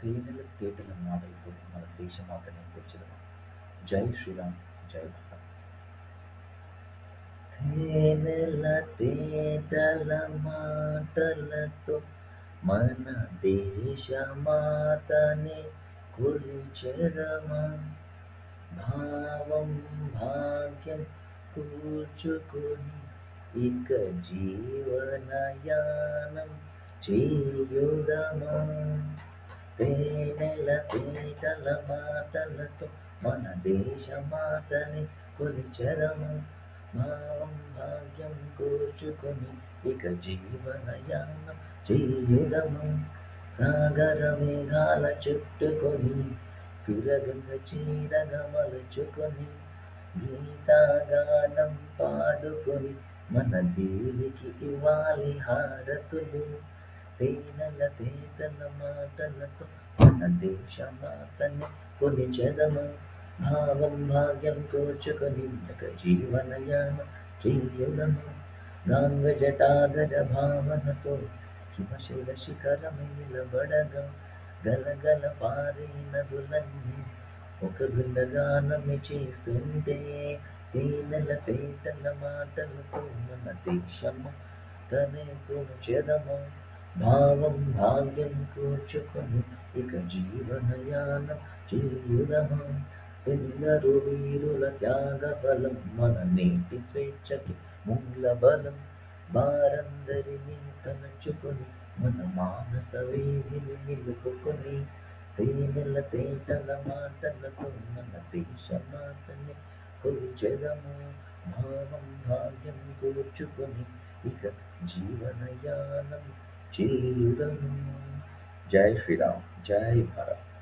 తేనెల తేటల మాటలతో మన దేశమాతని కూర్చుదాం జై శ్రీరామ్ జై భారత్ తేనెల తేటల మాటలతో మన దేశమాతని కొలిచెదమా భావం భాగ్యం కూర్చుకొని ఇక జీవనయానం చేయుదమా తేనెల తేటల మాటలతో మన దేశమాతని కొలిచెదమా భావం భాగ్యం కూర్చుకొని ఇక జీవనయానం చేయుదమా సాగర మేఘాల చుట్టుకొని సురగంగ చీరగ మలుచుకొని గీతాగానం పాడుకొని మన దేవికి ఇవ్వాలి హారతులు తేనెల తేటల మాటలతో మన దేశమాతని కొలిచెదము భావం భాగ్యం కూర్చుకొని ఒక జీవనయాన చెయ్యుదము గాంగ జటాధర భావనతో హిమశిల శిఖరమే నిలబడగా గలగల పారే నదులన్నీ ఒక బృందగానమే చేస్తుంటే తేనెల తేటల మాటలతో మన దేశము తనే కూర్చెదము భావం భాగ్యం కూర్చుకొని ఇక జీవనయానం చేయుదము ఎందరో వీరుల త్యాగ బలం మన నేటి స్వేచ్ఛకి మూల బలం వారందరినీ తలచుకొని మన మానస వేదిని నిలుపుకొని తేనెల తేటల మాటలతో మన దేశమాతని కొలిచెదము భావం భాగ్యం కూర్చుకొని ఇక జీవనయానం చేయుదము జై శ్రీరామ్ జై భారత్